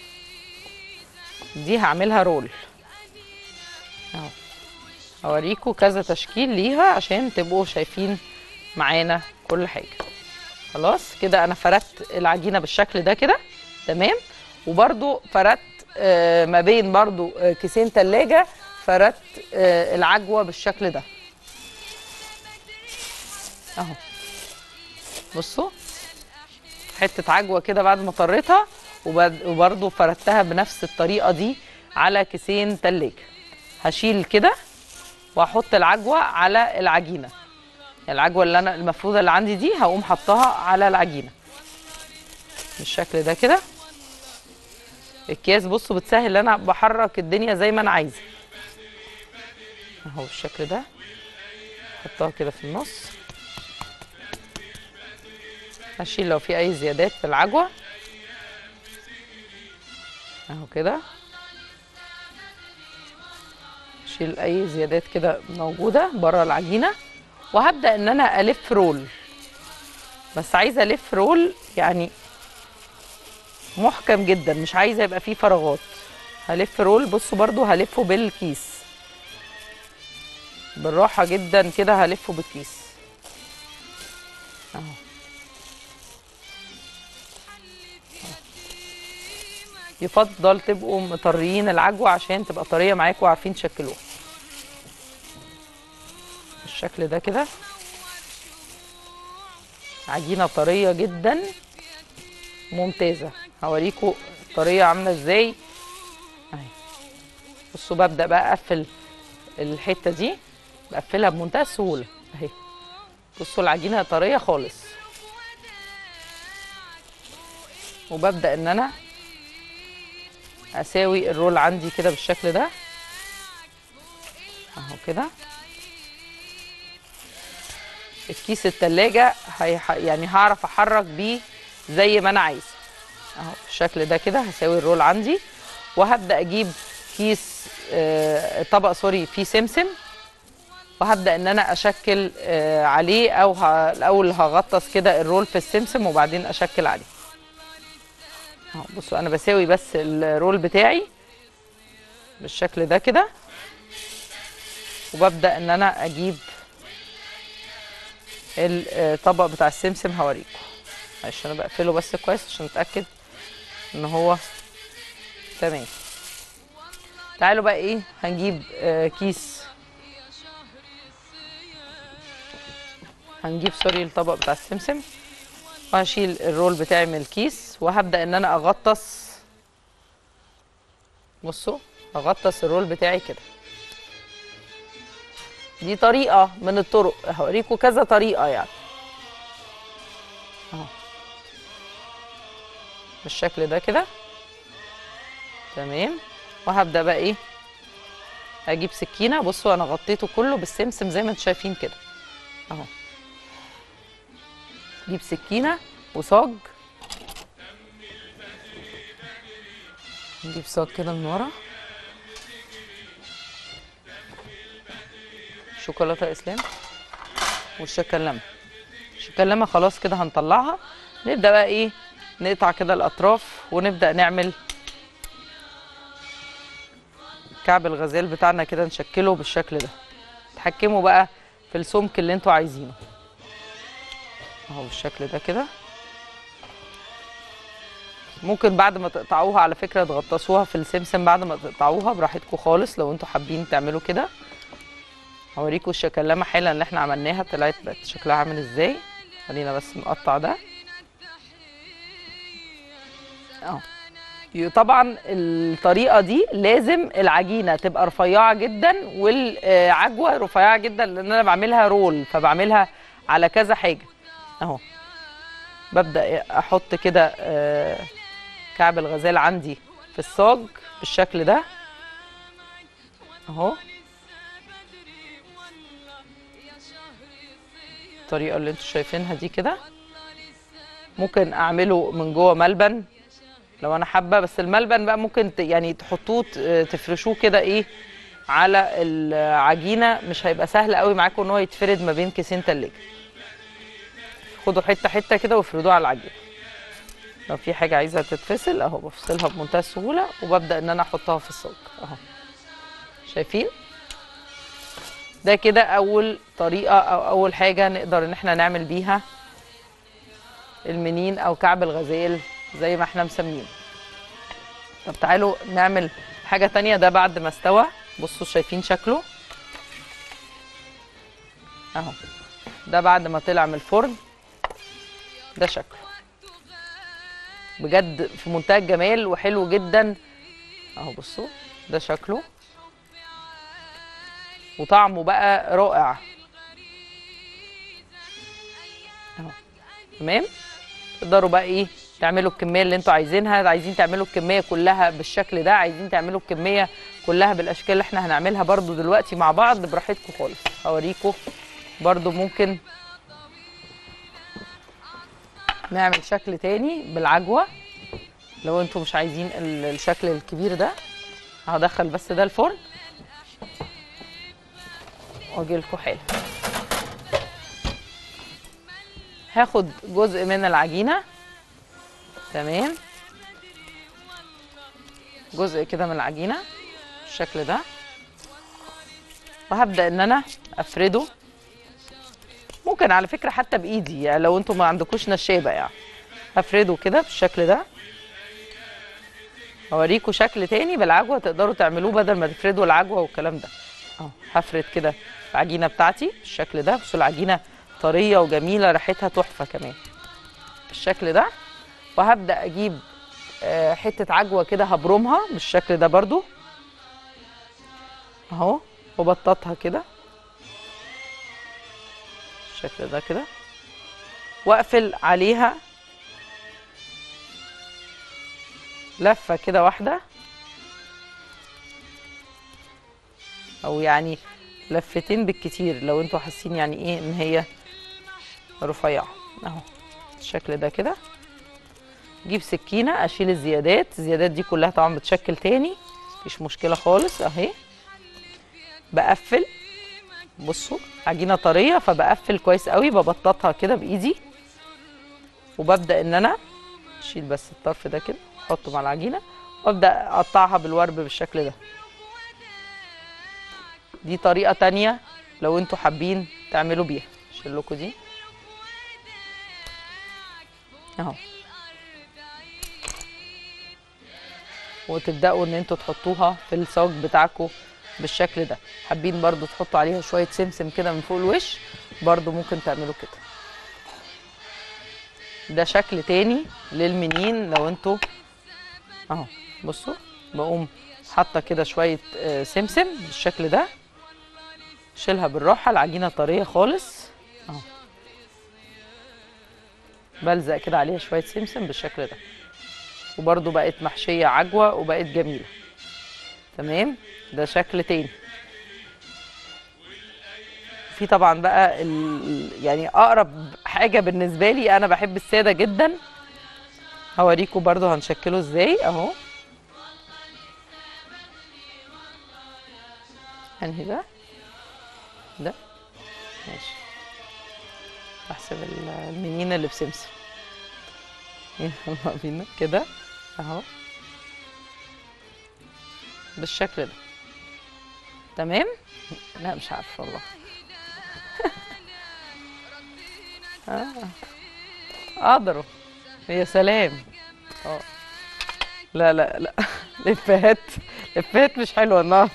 دي هعملها رول اهو هوريكم كذا تشكيل ليها عشان تبقوا شايفين معانا كل حاجه خلاص كده انا فردت العجينه بالشكل ده كده تمام وبرده فردت آه، ما بين برده آه، كيسين تلاجة فردت آه، العجوه بالشكل ده اهو بصوا حته عجوه كده بعد ما طريتها وبرده فردتها بنفس الطريقه دي على كيسين تلاجة هشيل كده واحط العجوه على العجينه العجوه اللي انا المفروضه اللي عندي دي هقوم حطها على العجينه بالشكل ده كده الكياس بصوا بتسهل ان انا بحرك الدنيا زي ما انا عايزه اهو بالشكل ده احطها كده في النص هشيل لو في اي زيادات في العجوه اهو كده اشيل اي زيادات كده موجوده بره العجينه وهبدا ان انا الف رول بس عايزه الف رول يعني محكم جدا مش عايزه يبقى فيه فراغات هلف رول بصوا برضو هلفه بالكيس بالراحه جدا كده هلفه بالكيس اهو يفضل تبقوا مطريين العجوه عشان تبقى طريه معاكم وعارفين تشكلوها بالشكل ده كده عجينه طريه جدا ممتازه هوريكم الطريه عامله ازاي اهي بصوا ببدا بقى اقفل الحته دي بقفلها بمنتهى السهوله اهي بصوا العجينه طريه خالص وببدا ان انا اساوي الرول عندي كده بالشكل ده اهو كده الكيس التلاجة هيح... يعني هعرف احرك بيه زي ما انا عايزه اهو بالشكل ده كده هساوي الرول عندي وهبدا اجيب كيس آه طبق سوري فيه سمسم وهبدا ان انا اشكل آه عليه او ه... الاول هغطس كده الرول في السمسم وبعدين اشكل عليه اهو بصوا انا بساوي بس الرول بتاعي بالشكل ده كده وببدا ان انا اجيب الطبق بتاع السمسم هوريكم معلش انا بقفله بس كويس عشان اتاكد ان هو تمام تعالوا بقى ايه هنجيب آه كيس هنجيب سوري الطبق بتاع السمسم وهشيل الرول بتاعي من الكيس وهبدا ان انا اغطس بصوا اغطس الرول بتاعي كده دي طريقه من الطرق هوريكم كذا طريقه يعني اهو بالشكل ده كده تمام وهبدا بقى ايه اجيب سكينه بصوا انا غطيته كله بالسمسم زي ما انتم شايفين كده اهو اجيب سكينه وصاج نجيب صاج كده من ورا شوكولاته اسلام والشكلمه الشكلمه خلاص كده هنطلعها نبدا بقى ايه نقطع كده الاطراف ونبدا نعمل كعب الغزال بتاعنا كده نشكله بالشكل ده تحكموا بقى في السمك اللي انتوا عايزينه اهو بالشكل ده كده ممكن بعد ما تقطعوها على فكره تغطسوها في السمسم بعد ما تقطعوها براحتكم خالص لو انتوا حابين تعملوا كده هوريكم الشكلمه حالا اللي احنا عملناها طلعت بقت شكلها عامل ازاي خلينا بس نقطع ده اهو طبعا الطريقه دي لازم العجينه تبقى رفيعه جدا والعجوه رفيعه جدا لان انا بعملها رول فبعملها على كذا حاجه اهو ببدا احط كده آه، كعب الغزال عندي في الصاج بالشكل ده اهو الطريقه اللي انتوا شايفينها دي كده ممكن اعمله من جوه ملبن لو انا حابه بس الملبن بقى ممكن ت- يعني تحطوه ت- تفرشوه كده ايه على العجينه مش هيبقى سهل قوي معاكم ان هو يتفرد ما بين كيسين تلاجة خدوا حته حته كده وافردوه على العجينه لو في حاجه عايزه تتفصل اهو بفصلها بمنتهى السهوله وببدا ان انا احطها في الصاج اهو شايفين ده كده اول طريقه او اول حاجه نقدر ان احنا نعمل بيها المنين او كعب الغزال زي ما احنا مسمينه طب تعالوا نعمل حاجه تانية ده بعد ما استوى بصوا شايفين شكله اهو ده بعد ما طلع من الفرن ده شكله بجد في منتهى الجمال وحلو جدا اهو بصوا ده شكله وطعمه بقى رائع اهو تمام تقدروا بقى ايه تعملوا الكميه اللي انتوا عايزينها عايزين تعملوا الكميه كلها بالشكل ده عايزين تعملوا الكميه كلها بالاشكال اللي احنا هنعملها برضو دلوقتي مع بعض براحتكم خالص هوريكم برضو ممكن نعمل شكل تاني بالعجوه لو انتوا مش عايزين ال- الشكل الكبير ده هدخل بس ده الفرن واجي لكم حالا هاخد جزء من العجينه تمام جزء كده من العجينه بالشكل ده وهبدا ان انا افرده ممكن على فكره حتى بايدي يعني لو انتم ما عندكوش نشابه يعني هفرده كده بالشكل ده اوريكم شكل تاني بالعجوه تقدروا تعملوه بدل ما تفردوا العجوه والكلام ده اهو هفرد كده العجينه بتاعتي بالشكل ده بصوا العجينه طريه وجميله ريحتها تحفه كمان بالشكل ده وهبدا اجيب آه، حته عجوه كده هبرمها بالشكل ده برضو اهو وبططها كده بالشكل ده كده واقفل عليها لفه كده واحده او يعني لفتين بالكتير لو انتوا حاسين يعني ايه ان هي رفيعه اهو بالشكل ده كده اجيب سكينه اشيل الزيادات الزيادات دي كلها طبعا بتشكل تاني مفيش مشكله خالص اهي بقفل بصوا عجينه طريه فبقفل كويس قوي ببططها كده بايدي وببدا ان انا اشيل بس الطرف ده كده احطه مع العجينه وابدا اقطعها بالورب بالشكل ده دي طريقه تانية لو انتوا حابين تعملوا بيها اشيل لكم دي اهو وتبداوا ان انتوا تحطوها في الصاج بتاعكم بالشكل ده حابين برضو تحطوا عليها شويه سمسم كده من فوق الوش برضو ممكن تعملوا كده ده شكل تاني للمنين لو انتوا اهو بصوا بقوم حاطه كده شويه آه، سمسم بالشكل ده شيلها بالراحه العجينه طريه خالص اهو بلزق كده عليها شويه سمسم بالشكل ده وبرده بقت محشيه عجوه وبقت جميله تمام ده شكل تاني في طبعا بقى ال... يعني اقرب حاجه بالنسبه لي انا بحب الساده جدا هوريكم برضو هنشكله ازاي اهو انهي ده ده ماشي بحسب ال- المنين اللي بسمسم يلا بينا كده اهو بالشكل ده تمام لا مش عارفه والله آه. اقدروا يا سلام اه لا لا لا الافيهات الافيهات مش حلوه النهارده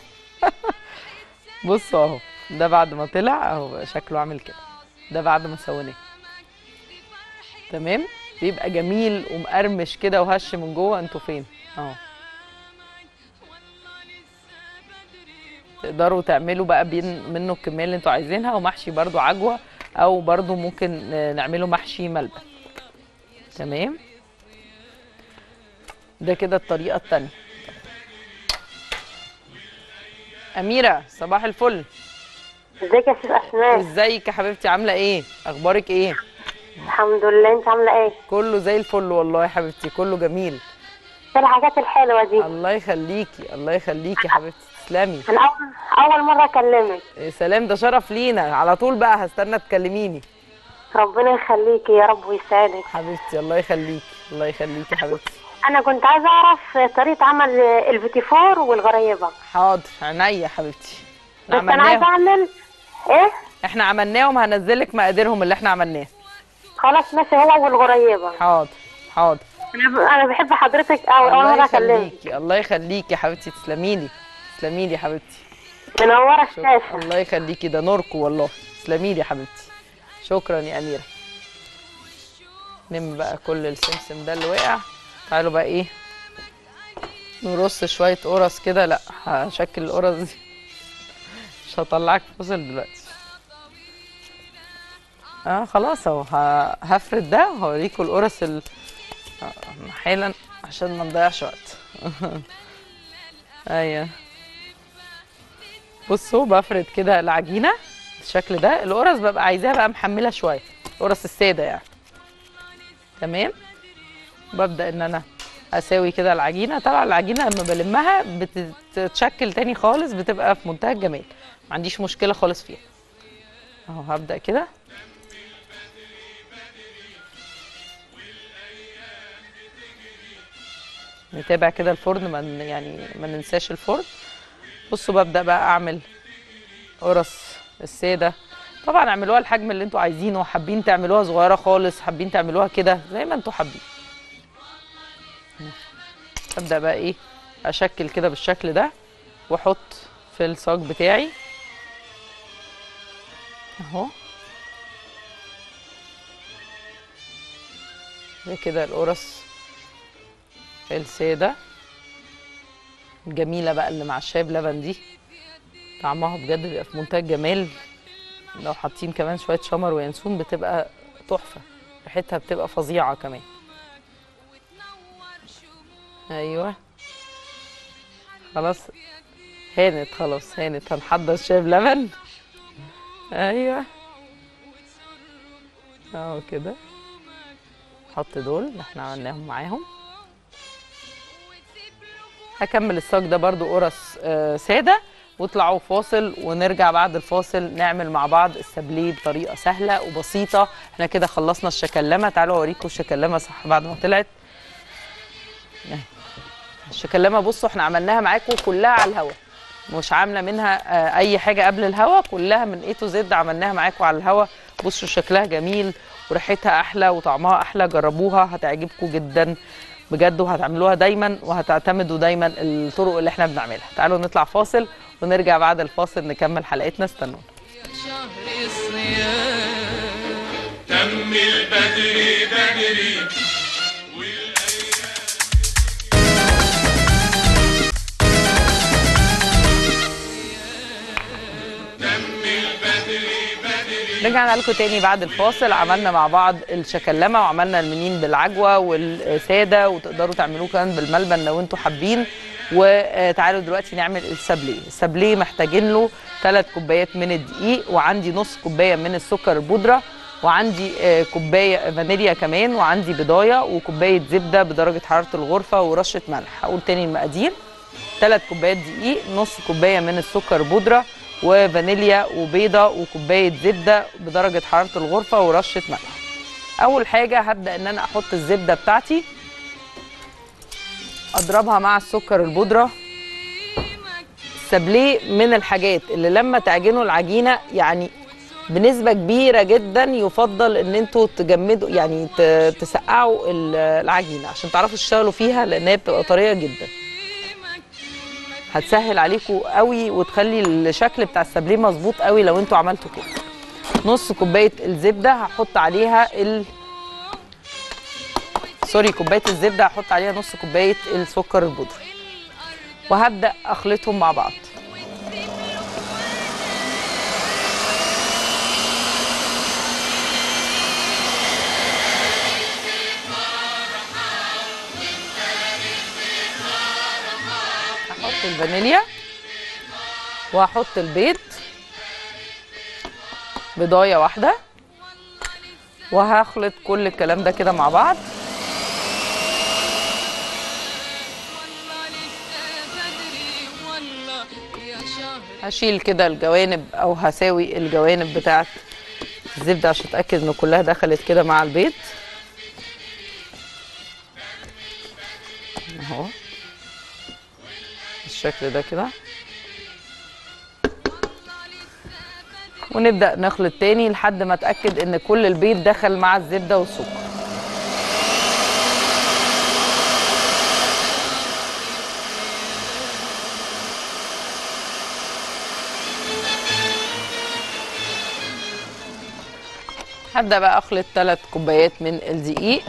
بصوا اهو ده بعد ما طلع اهو شكله عامل كده ده بعد ما سويناه تمام بيبقى جميل ومقرمش كده وهش من جوه انتوا فين اهو تقدروا تعملوا بقى بين منه الكميه اللي انتوا عايزينها ومحشي برضو عجوه او برضو ممكن آه، نعمله محشي ملبن تمام ده كده الطريقه التانية اميره صباح الفل ازيك يا ست اسماء ازيك يا حبيبتي عامله ايه اخبارك ايه الحمد لله انت عامله ايه كله زي الفل والله يا حبيبتي كله جميل ايه الحاجات الحلوه دي الله يخليكي الله يخليكي يا حبيبتي تسلمي انا اول اول مره اكلمك يا سلام ده شرف لينا على طول بقى هستنى تكلميني ربنا يخليكي يا رب ويسعدك حبيبتي الله يخليكي الله يخليكي يا حبيبتي انا كنت عايزه اعرف طريقه عمل الفيتيفور والغريبه حاضر عينيا يا حبيبتي بس انا عايزه عملناهم اعمل ايه احنا عملناهم هنزلك مقاديرهم اللي احنا عملناه خلاص ماشي هو والغريبه حاضر حاضر انا انا بحب حضرتك قوي اول الله مره اكلمك يخليكي الله يخليكي يا حبيبتي تسلمي لي تسلمي لي يا حبيبتي منوره شكرا الشاشه الله يخليكي ده نوركو والله تسلمي لي يا حبيبتي شكرا يا اميره نم بقى كل السمسم ده اللي وقع تعالوا بقى ايه نرص شويه قرص كده لا هشكل القرص دي مش هطلعك فاصل دلوقتي اه خلاص اهو ه- هفرد ده وهوريكم القرص ال... آه، حالا عشان ما نضيعش وقت ايوه بصوا بفرد كده العجينه بالشكل ده القرص ببقى عايزاها بقى محمله شويه القرص الساده يعني تمام ببدا ان انا اساوي كده العجينه طبعا العجينه لما بلمها بتتشكل تاني خالص بتبقى في منتهى الجمال ما عنديش مشكله خالص فيها اهو هبدا كده نتابع كده الفرن ما ن- يعني ما ننساش الفرن بصوا ببدا بقى اعمل قرص الساده طبعا اعملوها الحجم اللي انتوا عايزينه حابين تعملوها صغيره خالص حابين تعملوها كده زي ما انتوا حابين ابدا بقى ايه اشكل كده بالشكل ده واحط في الصاج بتاعي اهو زي كده القرص الساده الجميله بقى اللي مع الشاي بلبن دي طعمها بجد بيبقى في منتهى الجمال لو حاطين كمان شويه شمر وينسون بتبقى تحفه ريحتها بتبقى فظيعه كمان ايوه خلاص هانت خلاص هانت هنحضر شاي بلبن ايوه اهو كده نحط دول اللي احنا عملناهم معاهم هكمل الصاج ده برضو قرص آه، ساده واطلعوا فاصل ونرجع بعد الفاصل نعمل مع بعض السابليه بطريقه سهله وبسيطه احنا كده خلصنا الشكلمه تعالوا اوريكم الشكلمه صح بعد ما طلعت أهي. الشكلمه بصوا احنا عملناها معاكم كلها على الهوا مش عامله منها آه، اي حاجه قبل الهوا كلها من اي تو زد عملناها معاكم على الهوا بصوا شكلها جميل وريحتها احلى وطعمها احلى جربوها هتعجبكم جدا بجد وهتعملوها دايما وهتعتمدوا دايما الطرق اللي احنا بنعملها تعالوا نطلع فاصل ونرجع بعد الفاصل نكمل حلقتنا استنونا شهر الصيام تم البدري بدري رجعنا لكم تاني بعد الفاصل عملنا مع بعض الشكلمه وعملنا المنين بالعجوه والساده وتقدروا تعملوه كمان بالملبن لو انتوا حابين وتعالوا دلوقتي نعمل السابليه السابليه محتاجين له ثلاث كوبايات من الدقيق وعندي نص كوبايه من السكر البودره وعندي آه، كوبايه فانيليا كمان وعندي بضايه وكوبايه زبده بدرجه حراره الغرفه ورشه ملح هقول تاني المقادير ثلاث كوبايات دقيق نص كوبايه من السكر بودره وفانيليا وبيضه وكوبايه زبده بدرجه حراره الغرفه ورشه ملح اول حاجه هبدا ان انا احط الزبده بتاعتي اضربها مع السكر البودره السابليه من الحاجات اللي لما تعجنوا العجينه يعني بنسبه كبيره جدا يفضل ان انتوا تجمدوا يعني ت- تسقعوا ال- العجينه عشان تعرفوا تشتغلوا فيها لان هي بتبقى طريه جدا هتسهل عليكم قوي وتخلي الشكل بتاع السابليه مظبوط قوي لو انتوا عملتوا كده نص كوبايه الزبده هحط عليها ال سوري كوبايه الزبده هحط عليها نص كوبايه السكر البودره وهبدا اخلطهم مع بعض هحط الفانيليا وهحط البيض بضايه واحده وهخلط كل الكلام ده كده مع بعض والله لسه بدري والله يا شهر هشيل كده الجوانب او هساوي الجوانب بتاعت الزبده عشان اتاكد ان كلها دخلت كده مع البيض اهو بالشكل ده كده ونبدا نخلط تاني لحد ما اتاكد ان كل البيض دخل مع الزبده والسكر هبدا بقى اخلط ثلاث كوبايات من الدقيق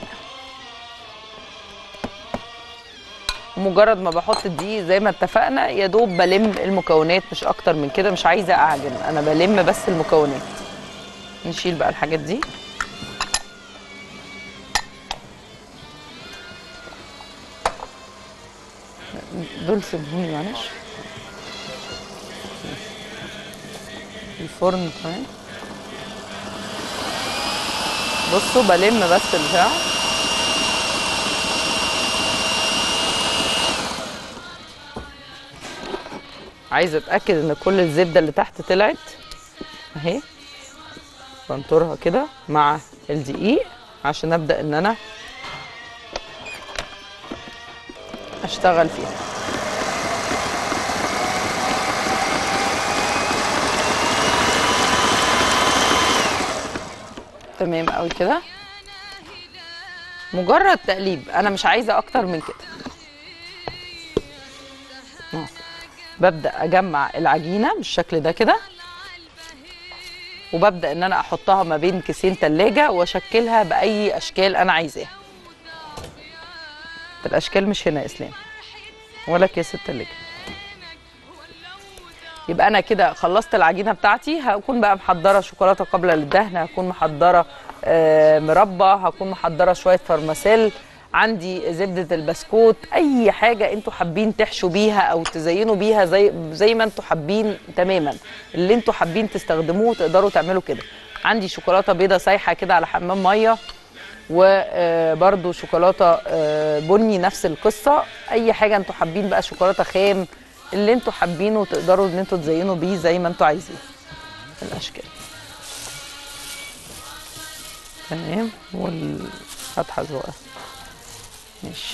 مجرد ما بحط الدقيق زي ما اتفقنا يا دوب بلم المكونات مش اكتر من كده مش عايزه اعجن انا بلم بس المكونات نشيل بقى الحاجات دي دول سيبهوني معلش الفرن كمان بصوا بلم بس البتاع عايزه اتاكد ان كل الزبده اللي تحت طلعت اهي بنطرها كده مع الدقيق عشان ابدا ان انا اشتغل فيها تمام قوي كده مجرد تقليب انا مش عايزه اكتر من كده أهو. ببدا اجمع العجينه بالشكل ده كده وببدا ان انا احطها ما بين كيسين تلاجة واشكلها باي اشكال انا عايزاها الاشكال مش هنا يا اسلام ولا كيس التلاجة يبقى انا كده خلصت العجينه بتاعتي هكون بقى محضره شوكولاته قابله للدهن هكون محضره آه، مربى هكون محضره شويه فرماسيل عندي زبده البسكوت اي حاجه انتوا حابين تحشوا بيها او تزينوا بيها زي زي ما انتوا حابين تماما اللي انتوا حابين تستخدموه تقدروا تعملوا كده عندي شوكولاته بيضه سايحه كده على حمام ميه وبرده شوكولاته آه، بني نفس القصه اي حاجه انتوا حابين بقى شوكولاته خام اللي انتوا حابينه تقدروا ان انتوا تزينوا بيه زي ما انتوا عايزين الاشكال تمام والفتحه صغيره ماشي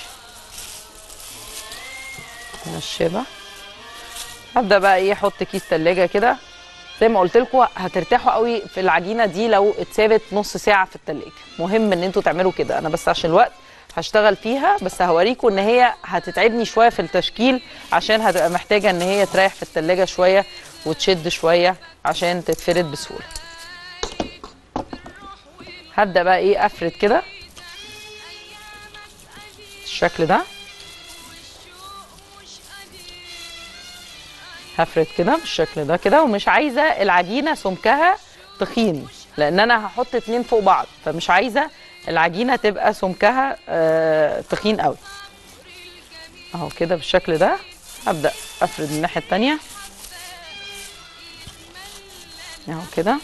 نشبه هبدا بقى ايه احط كيس تلاجة كده زي ما قلت لكم هترتاحوا قوي في العجينه دي لو اتسابت نص ساعه في التلاجة مهم ان انتوا تعملوا كده انا بس عشان الوقت هشتغل فيها بس هوريكم ان هي هتتعبني شويه في التشكيل عشان هتبقى محتاجه ان هي تريح في التلاجة شويه وتشد شويه عشان تتفرد بسهوله هبدا بقى ايه افرد كده الشكل ده هفرد كده بالشكل ده كده ومش عايزه العجينه سمكها تخين لان انا هحط اتنين فوق بعض فمش عايزه العجينه تبقى سمكها آه تخين قوي اهو كده بالشكل ده هبدا افرد من الناحيه التانيه اهو كده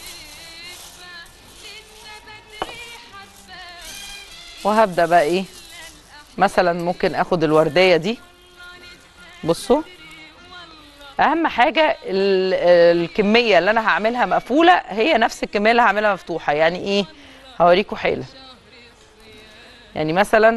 وهبدا بقى ايه مثلا ممكن اخد الورديه دي بصوا اهم حاجه ال- الكميه اللي انا هعملها مقفوله هي نفس الكميه اللي هعملها مفتوحه يعني ايه هوريكم حالا يعني مثلا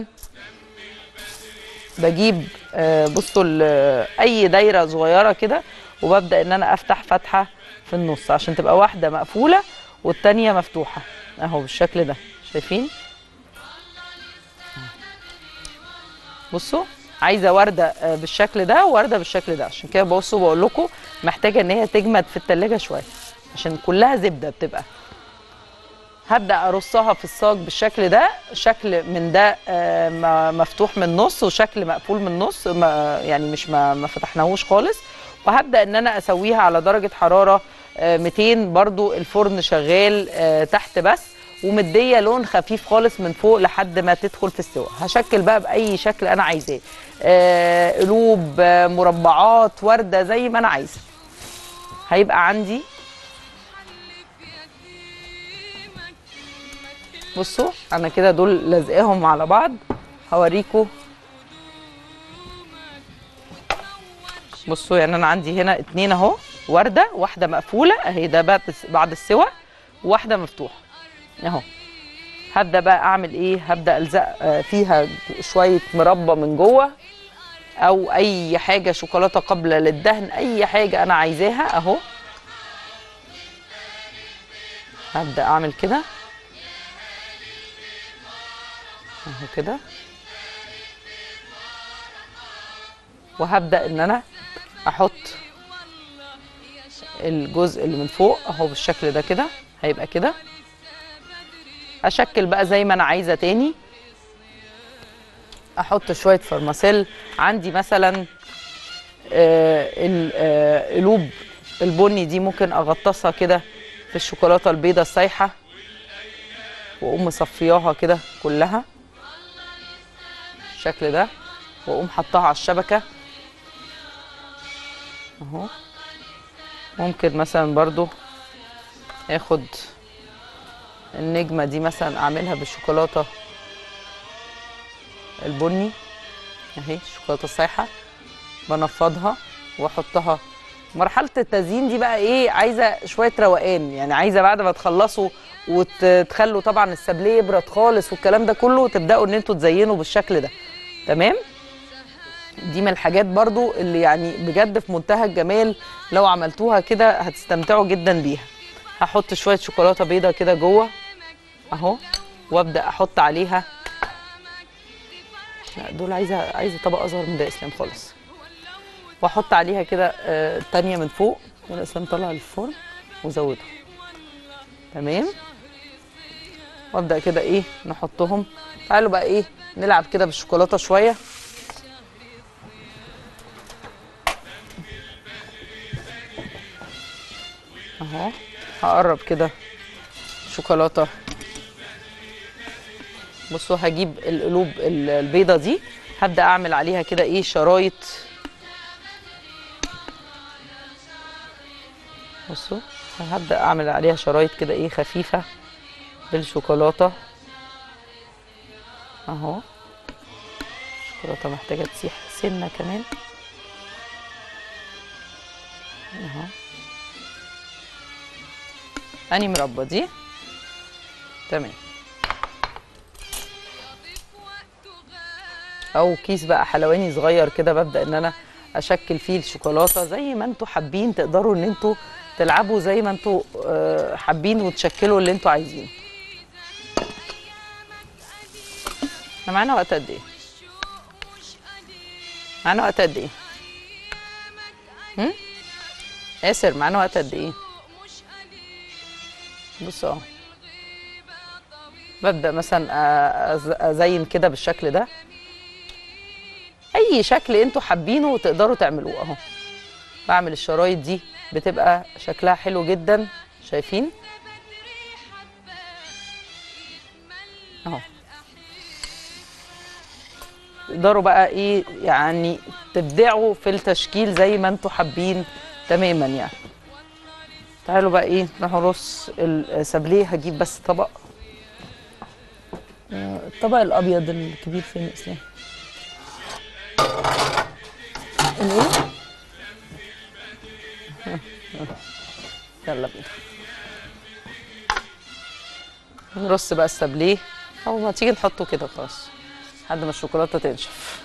بجيب آه، بصوا ال- اي دايره صغيره كده وببدا ان انا افتح فتحه في النص عشان تبقى واحده مقفوله والتانيه مفتوحه اهو بالشكل ده شايفين بصوا عايزه ورده آه، بالشكل ده وورده بالشكل ده عشان كده بصوا بقول لكم محتاجه ان هي تجمد في التلاجة شويه عشان كلها زبده بتبقى هبدا ارصها في الصاج بالشكل ده شكل من ده آه، م- مفتوح من النص وشكل مقفول من النص ما- يعني مش ما, ما فتحناهوش خالص وهبدا ان انا اسويها على درجه حراره آه، 200 برضو الفرن شغال آه، تحت بس ومديه لون خفيف خالص من فوق لحد ما تدخل في السوا هشكل بقى باي شكل انا عايزاه آه، قلوب آه، مربعات ورده زي ما انا عايزه هيبقى عندي بصوا انا كده دول لازقاهم على بعض هوريكم بصوا يعني انا عندي هنا اتنين اهو ورده واحده مقفوله اهي ده بعد بعد السوا وواحده مفتوحه اهو هبدا بقى اعمل ايه هبدا الزق آه، فيها شويه مربى من جوه او اي حاجه شوكولاته قابله للدهن اي حاجه انا عايزاها اهو هبدا اعمل كده اهو كده وهبدا ان انا احط الجزء اللي من فوق اهو بالشكل ده كده هيبقى كده اشكل بقى زي ما انا عايزه تاني احط شويه فرماسيل عندي مثلا آه، ال- آه، قلوب البني دي ممكن اغطسها كده في الشوكولاته البيضه السايحه واقوم مصفياها كده كلها بالشكل ده واقوم حطها على الشبكه اهو ممكن مثلا برضو اخد النجمه دي مثلا اعملها بالشوكولاته البني اهي الشوكولاته السايحه بنفضها واحطها مرحله التزيين دي بقى ايه عايزه شويه روقان يعني عايزه بعد ما تخلصوا وتخلوا طبعا السابليه يبرد خالص والكلام ده كله تبداوا ان انتوا تزينوا بالشكل ده تمام دي من الحاجات برضو اللي يعني بجد في منتهى الجمال لو عملتوها كده هتستمتعوا جدا بيها هحط شويه شوكولاته بيضه كده جوه اهو وابدا احط عليها لا دول عايزه عايزه طبق اصغر من ده اسلام خالص واحط عليها كده آه، تانية من فوق وانا اسلام طلع الفرن وزودهم تمام وابدا كده ايه نحطهم تعالوا بقى ايه نلعب كده بالشوكولاته شويه اهو هقرب كده شوكولاته بصوا هجيب القلوب ال- البيضه دي هبدا اعمل عليها كده ايه شرايط بصوا هبدا اعمل عليها شرايط كده ايه خفيفه بالشوكولاته اهو الشوكولاته محتاجه تسيح سنه كمان اهو اني مربى دي تمام او كيس بقى حلواني صغير كده ببدا ان انا اشكل فيه الشوكولاته زي ما انتوا حابين تقدروا ان انتوا تلعبوا زي ما انتوا آه، حابين وتشكلوا اللي انتوا عايزينه احنا معانا وقت قد ايه معانا وقت قد ايه هم؟ ياسر معانا وقت قد ايه بصوا اهو ببدا مثلا أ- أز- ازين كده بالشكل ده اي شكل انتوا حابينه وتقدروا تعملوه اهو بعمل الشرايط دي بتبقى شكلها حلو جدا شايفين اهو تقدروا بقى ايه يعني تبدعوا في التشكيل زي ما انتوا حابين تماما يعني تعالوا بقى ايه نرص السابليه هجيب بس طبق آه، الطبق الابيض الكبير فين يا اسلام الايه يلا بينا نرص بقى السابليه او ما تيجي نحطه كده خلاص لحد ما الشوكولاته تنشف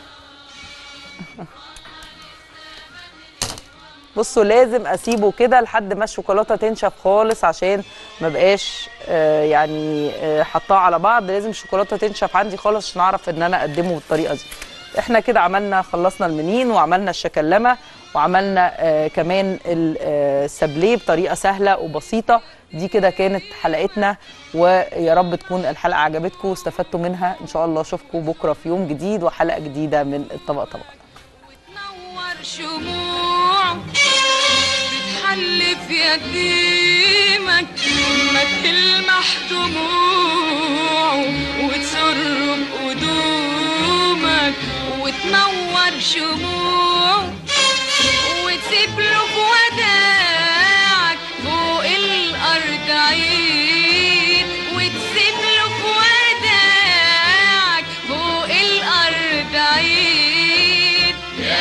بصوا لازم اسيبه كده لحد ما الشوكولاته تنشف خالص عشان ما بقاش آه يعني آه حطاه على بعض لازم الشوكولاته تنشف عندي خالص عشان اعرف ان انا اقدمه بالطريقه دي احنا كده عملنا خلصنا المنين وعملنا الشكلمه وعملنا آه كمان ال- آه، السابليه بطريقه سهله وبسيطه دي كده كانت حلقتنا ويا رب تكون الحلقه عجبتكم واستفدتوا منها ان شاء الله اشوفكم بكره في يوم جديد وحلقه جديده من الطبق طبق تنور شموع بتحل في يتيمك ما تلمح دموع وتسر بقدومك وتنور شموع وتسيب له في وداعك فوق الارض عيد وتسيب له في وداعك فوق الارض عيد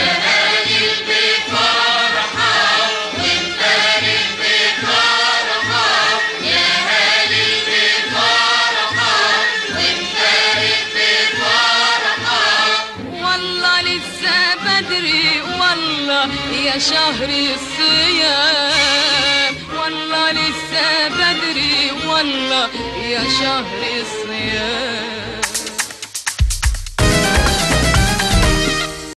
والله لسه بدري والله يا شهر الصيام والله لسه بدري والله يا شهر الصيام